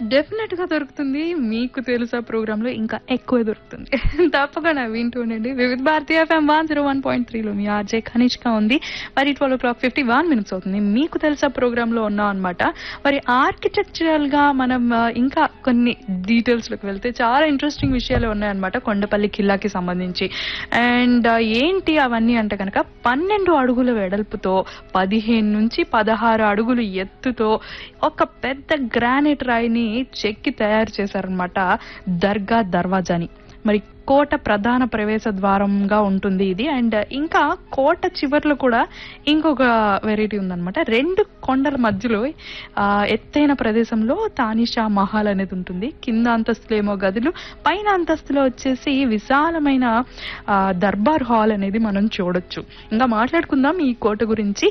definite గా దొరుకుతుంది మీకు తెలుసా ప్రోగ్రామ్ లో ఇంకా ఎక్కువ దొరుకుతుంది తప్పకుండా వింటూ ఉండండి Vividh Bharati FM one zero one point త్రీలో మీ ఆర్జే కనిష్క ఉంది మరి twelve o'clock fifty one minutes అవుతుంది మీకు తెలుసా ప్రోగ్రామ్ లో ఉన్నాం అనమాట మరి ఆర్కిటెక్చరల్ గా మనం ఆ, ఇంకా కొన్ని డీటెయిల్స్ లోకి వెళ్తే చాలా ఇంట్రెస్టింగ్ విషయాలు ఉన్నాయన్నమాట కొండపల్లి కిల్లాకి సంబంధించి అండ్ ఏంటి అవన్నీ అంటే కనుక పన్నెండు అడుగుల వెడల్పుతో పదిహేను నుంచి పదహారు అడుగులు ఎత్తుతో ఒక పెద్ద గ్రానైట్ రాయిని చెక్కి తయారు చేశారనమాట దర్గా దర్వాజాని మరి కోట ప్రధాన ప్రవేశ ద్వారంగా ఉంటుంది ఇది అండ్ ఇంకా కోట చివర్లో కూడా ఇంకొక వెరైటీ ఉందన్నమాట రెండు కొండల మధ్యలో ఆ, ఎత్తైన ప్రదేశంలో తానిషా మహల్ అనేది ఉంటుంది కింద అంతస్తులేమో గదులు పైన అంతస్తులో వచ్చేసి విశాలమైన ఆ, దర్బార్ హాల్ అనేది మనం చూడొచ్చు ఇంకా మాట్లాడుకుందాం ఈ కోట గురించి